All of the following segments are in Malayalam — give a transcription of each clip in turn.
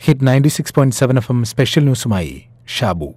Hit ninety six point seven F M special ന്യൂസുമായി ഷാബു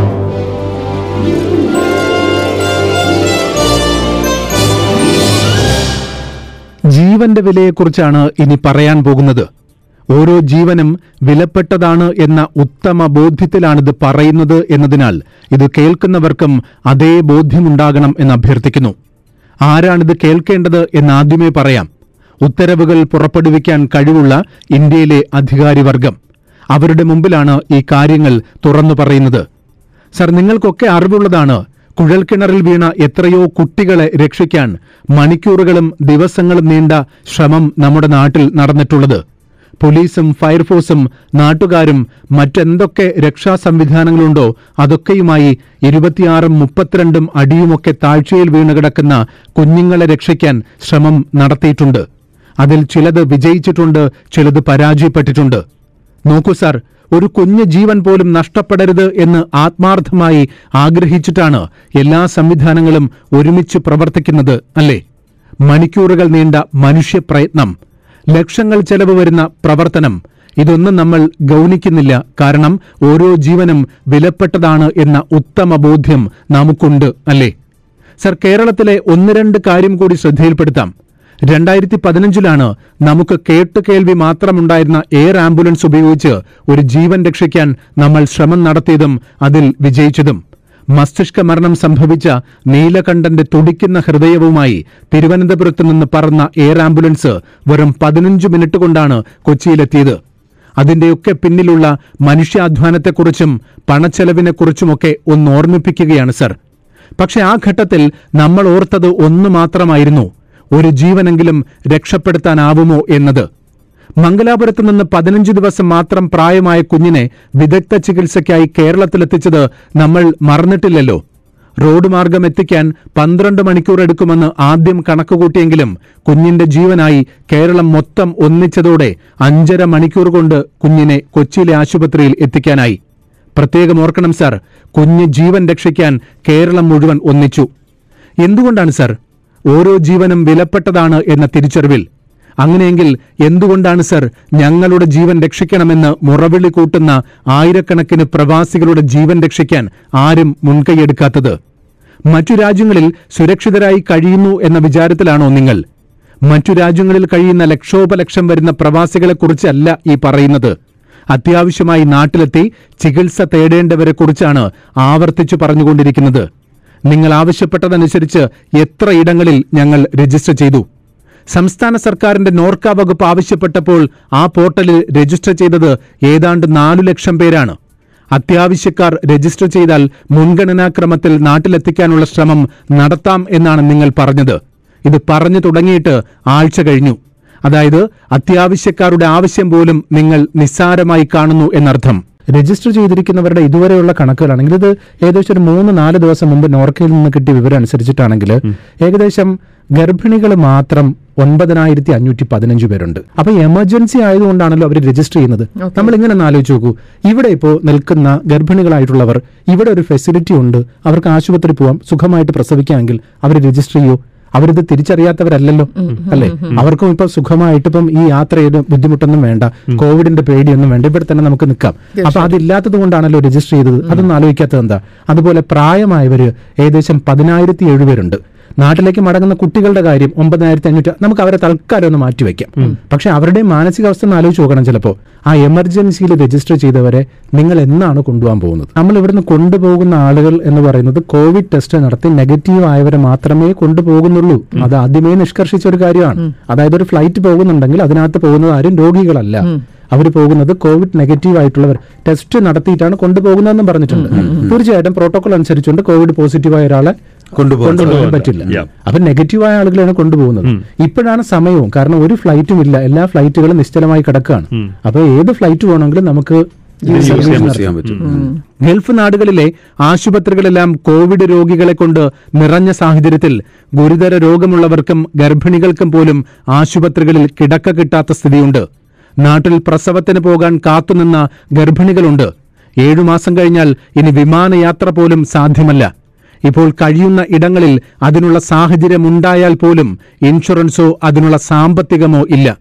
ജീവന്റെ വിലയെക്കുറിച്ചാണ് ഇനി പറയാൻ പോകുന്നത് ഓരോ ജീവനും വിലപ്പെട്ടതാണ് എന്ന ഉത്തമ ബോധ്യത്തിലാണിത് പറയുന്നത് എന്നതിനാൽ ഇത് കേൾക്കുന്നവർക്കും അതേ ബോധ്യമുണ്ടാകണം എന്ന് അഭ്യർത്ഥിക്കുന്നു ആരാണിത് കേൾക്കേണ്ടത് എന്നാദ്യമേ പറയാം ഉത്തരവുകൾ പുറപ്പെടുവിക്കാൻ കഴിവുള്ള ഇന്ത്യയിലെ അധികാരിവർഗം അവരുടെ മുമ്പിലാണ് ഈ കാര്യങ്ങൾ തുറന്നു പറയുന്നത് സർ നിങ്ങൾക്കൊക്കെ അറിവുള്ളതാണ് കുഴൽക്കിണറിൽ വീണ എത്രയോ കുട്ടികളെ രക്ഷിക്കാൻ മണിക്കൂറുകളും ദിവസങ്ങളും നീണ്ട ശ്രമം നമ്മുടെ നാട്ടിൽ നടന്നിട്ടുള്ളത് പോലീസും ഫയർഫോഴ്സും നാട്ടുകാരും മറ്റെന്തൊക്കെ രക്ഷാ സംവിധാനങ്ങളുണ്ടോ അതൊക്കെയുമായി ഇരുപത്തിയാറും മുപ്പത്തിരണ്ടും അടിയുമൊക്കെ താഴ്ചയിൽ വീണ് കിടക്കുന്ന കുഞ്ഞുങ്ങളെ രക്ഷിക്കാൻ ശ്രമം നടത്തിയിട്ടുണ്ട് അതിൽ ചിലത് വിജയിച്ചിട്ടുണ്ട് ചിലത് പരാജയപ്പെട്ടിട്ടുണ്ട് നോക്കൂ സാർ ഒരു കുഞ്ഞു ജീവൻ പോലും നഷ്ടപ്പെടരുത് എന്ന് ആത്മാർത്ഥമായി ആഗ്രഹിച്ചിട്ടാണ് എല്ലാ സംവിധാനങ്ങളും ഒരുമിച്ച് പ്രവർത്തിക്കുന്നത് അല്ലേ മണിക്കൂറുകൾ നീണ്ട മനുഷ്യപ്രയത്നം ലക്ഷങ്ങൾ ചെലവ് വരുന്ന പ്രവർത്തനം ഇതൊന്നും നമ്മൾ ഗൗനിക്കുന്നില്ല കാരണം ഓരോ ജീവനും വിലപ്പെട്ടതാണ് എന്ന ഉത്തമ ബോധ്യം നമുക്കുണ്ട് അല്ലേ സർ കേരളത്തിലെ ഒന്ന് രണ്ട് കാര്യം കൂടി ശ്രദ്ധയിൽപ്പെടുത്താം രണ്ടായിരത്തി പതിനഞ്ചിലാണ് നമുക്ക് കേട്ടുകേൾവി മാത്രമുണ്ടായിരുന്ന എയർ ആംബുലൻസ് ഉപയോഗിച്ച് ഒരു ജീവൻ രക്ഷിക്കാൻ നമ്മൾ ശ്രമം നടത്തിയതും അതിൽ വിജയിച്ചതും മസ്തിഷ്ക മരണം സംഭവിച്ച നീലകണ്ഠന്റെ തുടിക്കുന്ന ഹൃദയവുമായി തിരുവനന്തപുരത്ത് നിന്ന് പറന്ന എയർ ആംബുലൻസ് വെറും പതിനഞ്ച് മിനിറ്റ് കൊണ്ടാണ് കൊച്ചിയിലെത്തിയത് അതിന്റെയൊക്കെ പിന്നിലുള്ള മനുഷ്യാധ്വാനത്തെക്കുറിച്ചും പണച്ചെലവിനെക്കുറിച്ചുമൊക്കെ ഒന്ന് ഓർമ്മിപ്പിക്കുകയാണ് സർ പക്ഷെ ആ ഘട്ടത്തിൽ നമ്മൾ ഓർത്തത് ഒന്ന് മാത്രമായിരുന്നു ഒരു ജീവനെങ്കിലും രക്ഷപ്പെടുത്താനാവുമോ എന്നത് മംഗലാപുരത്ത് നിന്ന് പതിനഞ്ച് ദിവസം മാത്രം പ്രായമായ കുഞ്ഞിനെ വിദഗ്ധ ചികിത്സയ്ക്കായി കേരളത്തിലെത്തിച്ചത് നമ്മൾ മറന്നിട്ടില്ലല്ലോ റോഡ് മാർഗം എത്തിക്കാൻ പന്ത്രണ്ട് മണിക്കൂർ എടുക്കുമെന്ന് ആദ്യം കണക്കുകൂട്ടിയെങ്കിലും കുഞ്ഞിന്റെ ജീവനായി കേരളം മൊത്തം ഒന്നിച്ചതോടെ അഞ്ചര മണിക്കൂർ കൊണ്ട് കുഞ്ഞിനെ കൊച്ചിയിലെ ആശുപത്രിയിൽ എത്തിക്കാനായി പ്രത്യേകം ഓർക്കണം സാർ കുഞ്ഞ് ജീവൻ രക്ഷിക്കാൻ കേരളം മുഴുവൻ ഒന്നിച്ചു എന്തുകൊണ്ടാണ് സാർ ഓരോ ജീവനും വിലപ്പെട്ടതാണ് എന്ന തിരിച്ചറിവിൽ അങ്ങനെയെങ്കിൽ എന്തുകൊണ്ടാണ് സർ ഞങ്ങളുടെ ജീവൻ രക്ഷിക്കണമെന്ന് മുറവിളി കൂട്ടുന്ന ആയിരക്കണക്കിന് പ്രവാസികളുടെ ജീവൻ രക്ഷിക്കാൻ ആരും മുൻകൈയെടുക്കാത്തത് മറ്റു രാജ്യങ്ങളിൽ സുരക്ഷിതരായി കഴിയുന്നു എന്ന വിചാരത്തിലാണോ നിങ്ങൾ മറ്റു രാജ്യങ്ങളിൽ കഴിയുന്ന ലക്ഷോപലക്ഷം വരുന്ന പ്രവാസികളെക്കുറിച്ചല്ല ഈ പറയുന്നത് അത്യാവശ്യമായി നാട്ടിലെത്തി ചികിത്സ തേടേണ്ടവരെക്കുറിച്ചാണ് ആവർത്തിച്ചു പറഞ്ഞുകൊണ്ടിരിക്കുന്നത് നിങ്ങൾ ആവശ്യപ്പെട്ടതനുസരിച്ച് എത്ര ഇടങ്ങളിൽ ഞങ്ങൾ രജിസ്റ്റർ ചെയ്തു സംസ്ഥാന സർക്കാരിന്റെ നോർക്ക വകുപ്പ് ആവശ്യപ്പെട്ടപ്പോൾ ആ പോർട്ടലിൽ രജിസ്റ്റർ ചെയ്തത് ഏതാണ്ട് നാലു ലക്ഷം പേരാണ് അത്യാവശ്യക്കാർ രജിസ്റ്റർ ചെയ്താൽ മുൻഗണനാക്രമത്തിൽ നാട്ടിലെത്തിക്കാനുള്ള ശ്രമം നടത്താം എന്നാണ് നിങ്ങൾ പറഞ്ഞത് ഇത് പറഞ്ഞു തുടങ്ങിയിട്ട് ആഴ്ച കഴിഞ്ഞു അതായത് അത്യാവശ്യക്കാരുടെ ആവശ്യം പോലും നിങ്ങൾ നിസ്സാരമായി കാണുന്നു എന്നർത്ഥം രജിസ്റ്റർ ചെയ്തിരിക്കുന്നവരുടെ ഇതുവരെയുള്ള കണക്കുകളാണെങ്കിൽ ഇത് ഏകദേശം ഒരു മൂന്ന് നാല് ദിവസം മുമ്പ് നോർക്കയിൽ നിന്ന് കിട്ടിയ വിവരം അനുസരിച്ചിട്ടാണെങ്കിൽ ഏകദേശം ഗർഭിണികൾ മാത്രം ഒൻപതിനായിരത്തി അഞ്ഞൂറ്റി പതിനഞ്ച് പേരുണ്ട് അപ്പൊ എമർജൻസി ആയതുകൊണ്ടാണല്ലോ അവർ രജിസ്റ്റർ ചെയ്യുന്നത് നമ്മൾ ഇങ്ങനെ ഒന്ന് ആലോചിച്ച് നോക്കൂ ഇവിടെ ഇപ്പോൾ നിൽക്കുന്ന ഗർഭിണികളായിട്ടുള്ളവർ ഇവിടെ ഒരു ഫെസിലിറ്റി ഉണ്ട് അവർക്ക് ആശുപത്രി പോവാം സുഖമായിട്ട് പ്രസവിക്കാമെങ്കിൽ അവർ രജിസ്റ്റർ ചെയ്യൂ അവരിത് തിരിച്ചറിയാത്തവരല്ലല്ലോ അല്ലെ അവർക്കും ഇപ്പൊ സുഖമായിട്ട് ഇപ്പം ഈ യാത്രയുടെ ബുദ്ധിമുട്ടൊന്നും വേണ്ട കോവിഡിന്റെ പേടിയൊന്നും വേണ്ട ഇവിടെ തന്നെ നമുക്ക് നിൽക്കാം അപ്പൊ അതില്ലാത്തത് കൊണ്ടാണല്ലോ രജിസ്റ്റർ ചെയ്തത് അതൊന്നും ആലോചിക്കാത്തത് എന്താ അതുപോലെ പ്രായമായവര് ഏകദേശം പതിനായിരത്തി ഏഴുപേരുണ്ട് നാട്ടിലേക്ക് മടങ്ങുന്ന കുട്ടികളുടെ കാര്യം ഒമ്പതിനായിരത്തി അഞ്ഞൂറ്റി നമുക്ക് അവരെ തൽക്കാലം ഒന്ന് മാറ്റിവെക്കാം പക്ഷെ അവരുടെ മാനസികാവസ്ഥ ഒന്ന് ആലോചിച്ച് നോക്കണം ചിലപ്പോൾ ആ എമർജൻസിയിൽ രജിസ്റ്റർ ചെയ്തവരെ നിങ്ങൾ എന്നാണ് കൊണ്ടുപോകാൻ പോകുന്നത് നമ്മൾ ഇവിടുന്ന് കൊണ്ടുപോകുന്ന ആളുകൾ എന്ന് പറയുന്നത് കോവിഡ് ടെസ്റ്റ് നടത്തി നെഗറ്റീവ് ആയവരെ മാത്രമേ കൊണ്ടുപോകുന്നുള്ളൂ അത് ആദ്യമേ നിഷ്കർഷിച്ച ഒരു കാര്യമാണ് അതായത് ഒരു ഫ്ലൈറ്റ് പോകുന്നുണ്ടെങ്കിൽ അതിനകത്ത് പോകുന്നത് ആരും രോഗികളല്ല അവർ പോകുന്നത് കോവിഡ് നെഗറ്റീവ് ആയിട്ടുള്ളവർ ടെസ്റ്റ് നടത്തിയിട്ടാണ് കൊണ്ടുപോകുന്നതെന്നും പറഞ്ഞിട്ടുണ്ട് തീർച്ചയായിട്ടും പ്രോട്ടോകോൾ അനുസരിച്ചുകൊണ്ട് കോവിഡ് പോസിറ്റീവ് ആയ ഒരാളെ കൊണ്ടുപോകാൻ പറ്റില്ല അപ്പൊ നെഗറ്റീവായ ആളുകളെയാണ് കൊണ്ടുപോകുന്നത് ഇപ്പോഴാണ് സമയവും കാരണം ഒരു ഫ്ലൈറ്റും ഇല്ല എല്ലാ ഫ്ലൈറ്റുകളും നിശ്ചലമായി കിടക്കുകയാണ് അപ്പൊ ഏത് ഫ്ലൈറ്റ് വേണമെങ്കിലും നമുക്ക് ഈ സർവീസ് നടത്താം. ഗൾഫ് നാടുകളിലെ ആശുപത്രികളെല്ലാം കോവിഡ് രോഗികളെ കൊണ്ട് നിറഞ്ഞ സാഹചര്യത്തിൽ ഗുരുതര രോഗമുള്ളവർക്കും ഗർഭിണികൾക്കും പോലും ആശുപത്രികളിൽ കിടക്ക കിട്ടാത്ത സ്ഥിതിയുണ്ട് നാട്ടിൽ പ്രസവത്തിന് പോകാൻ കാത്തുനിന്ന ഗർഭിണികളുണ്ട് ഏഴു മാസം കഴിഞ്ഞാൽ ഇനി വിമാനയാത്ര പോലും സാധ്യമല്ല ഇപ്പോൾ കഴിയുന്ന ഇടങ്ങളിൽ അതിനുള്ള സാഹചര്യമുണ്ടായാൽ പോലും ഇൻഷുറൻസോ അതിനുള്ള സാമ്പത്തികമോ ഇല്ല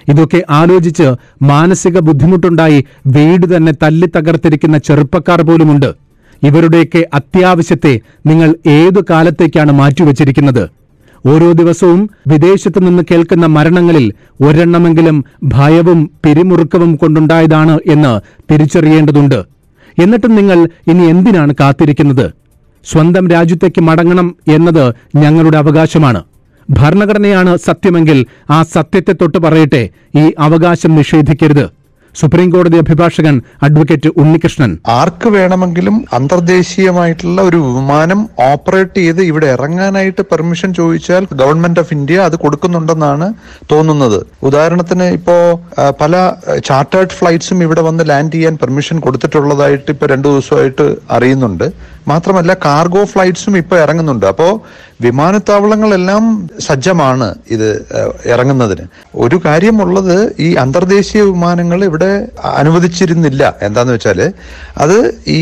ഇതൊക്കെ ആലോചിച്ച് മാനസിക ബുദ്ധിമുട്ടുണ്ടായി വീട് തന്നെ തല്ലി തകർത്തിരിക്കുന്ന ചെറുപ്പക്കാർ പോലുമുണ്ട് ഇവരുടെയൊക്കെ അത്യാവശ്യത്തെ നിങ്ങൾ ഏതു കാലത്തേക്കാണ് മാറ്റിവെച്ചിരിക്കുന്നത് ഓരോ ദിവസവും വിദേശത്തു നിന്ന് കേൾക്കുന്ന മരണങ്ങളിൽ ഒരെണ്ണമെങ്കിലും ഭയവും പിരിമുറുക്കവും കൊണ്ടുണ്ടായതാണ് എന്ന് തിരിച്ചറിയേണ്ടതുണ്ട് എന്നിട്ടും നിങ്ങൾ ഇനി എന്തിനാണ് കാത്തിരിക്കുന്നത് സ്വന്തം രാജ്യത്തേക്ക് മടങ്ങണം എന്നത് ഞങ്ങളുടെ അവകാശമാണ് ഭരണഘടനയാണ് സത്യമെങ്കിൽ ആ സത്യത്തെ തൊട്ട് പറയട്ടെ ഈ അവകാശം നിഷേധിക്കരുത് സുപ്രീം കോടതി അഭിഭാഷകൻ അഡ്വക്കേറ്റ് ഉണ്ണികൃഷ്ണൻ ആർക്ക് വേണമെങ്കിലും അന്തർദേശീയമായിട്ടുള്ള ഒരു വിമാനം ഓപ്പറേറ്റ് ചെയ്ത് ഇവിടെ ഇറങ്ങാനായിട്ട് പെർമിഷൻ ചോദിച്ചാൽ ഗവൺമെന്റ് ഓഫ് ഇന്ത്യ അത് കൊടുക്കുന്നുണ്ടെന്നാണ് തോന്നുന്നത് ഉദാഹരണത്തിന് ഇപ്പോ ആ, പല ചാർട്ടേഡ് ഫ്ലൈറ്റ്സും ഇവിടെ വന്ന് ലാൻഡ് ചെയ്യാൻ പെർമിഷൻ കൊടുത്തിട്ടുള്ളതായിട്ട് ഇപ്പൊ രണ്ടു ദിവസമായിട്ട് അറിയുന്നുണ്ട് മാത്രമല്ല കാർഗോ ഫ്ലൈറ്റ്സും ഇപ്പൊ ഇറങ്ങുന്നുണ്ട് അപ്പോ വിമാനത്താവളങ്ങളെല്ലാം സജ്ജമാണ് ഇത് ഏഹ്, ഇറങ്ങുന്നതിന് ഒരു കാര്യമുള്ളത് ഈ അന്തർദേശീയ വിമാനങ്ങൾ ഇവിടെ അനുവദിച്ചിരുന്നില്ല എന്താന്ന് വെച്ചാല് അത് ഈ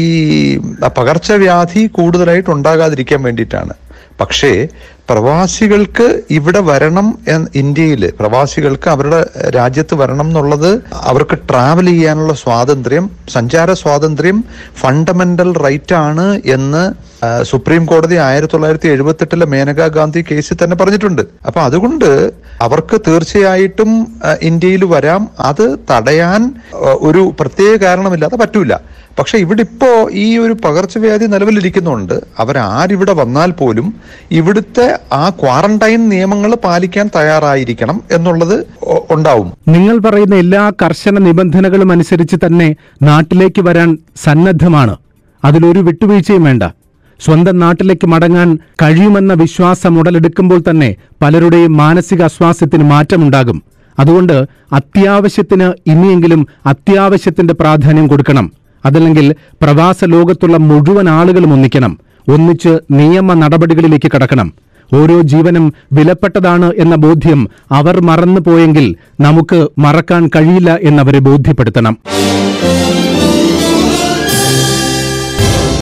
പകർച്ചവ്യാധി കൂടുതലായിട്ട് ഉണ്ടാകാതിരിക്കാൻ വേണ്ടിയിട്ടാണ് പക്ഷേ പ്രവാസികൾക്ക് ഇവിടെ വരണം എന്ന് ഇന്ത്യയിൽ പ്രവാസികൾക്ക് അവരുടെ രാജ്യത്ത് വരണം എന്നുള്ളത് അവർക്ക് ട്രാവൽ ചെയ്യാനുള്ള സ്വാതന്ത്ര്യം സഞ്ചാര സ്വാതന്ത്ര്യം ഫണ്ടമെന്റൽ റൈറ്റ് ആണ് എന്ന് ആ, സുപ്രീം കോടതി ആയിരത്തി തൊള്ളായിരത്തി എഴുപത്തെട്ടിലെ മേനകാ ഗാന്ധി കേസിൽ തന്നെ പറഞ്ഞിട്ടുണ്ട് അപ്പൊ അതുകൊണ്ട് അവർക്ക് തീർച്ചയായിട്ടും ആ, ഇന്ത്യയിൽ വരാം അത് തടയാൻ ആ, ഒരു പ്രത്യേക കാരണമില്ലാതെ പറ്റൂല പക്ഷെ ഇവിടെ ഇപ്പോ ഈ ഒരു പകർച്ചവ്യാധി നിലവിലിരിക്കുന്നുണ്ട് അവരാരിവിടെ വന്നാൽ പോലും ഇവിടുത്തെ ആ ക്വാറന്റൈൻ നിയമങ്ങൾ പാലിക്കാൻ തയ്യാറായിരിക്കണം എന്നുള്ളത് ഒ- ഉണ്ടാവും നിങ്ങൾ പറയുന്ന എല്ലാ കർശന നിബന്ധനകളും അനുസരിച്ച് തന്നെ നാട്ടിലേക്ക് വരാൻ സന്നദ്ധമാണ് അതിലൊരു വിട്ടുവീഴ്ചയും വേണ്ട സ്വന്തം നാട്ടിലേക്ക് മടങ്ങാൻ കഴിയുമെന്ന വിശ്വാസം ഉടലെടുക്കുമ്പോൾ തന്നെ പലരുടെയും മാനസിക അസ്വാസ്ഥ്യത്തിന് മാറ്റമുണ്ടാകും അതുകൊണ്ട് അത്യാവശ്യത്തിന് ഇനിയെങ്കിലും അത്യാവശ്യത്തിന്റെ പ്രാധാന്യം കൊടുക്കണം അതല്ലെങ്കിൽ പ്രവാസ ലോകത്തുള്ള മുഴുവൻ ആളുകളും ഒന്നിക്കണം ഒന്നിച്ച് നിയമ നടപടികളിലേക്ക് കടക്കണം ഓരോ ജീവനും വിലപ്പെട്ടതാണ് എന്ന ബോധ്യം അവർ മറന്നു പോയെങ്കിൽ നമുക്ക് മറക്കാൻ കഴിയില്ല എന്നവരെ ബോധ്യപ്പെടുത്തണം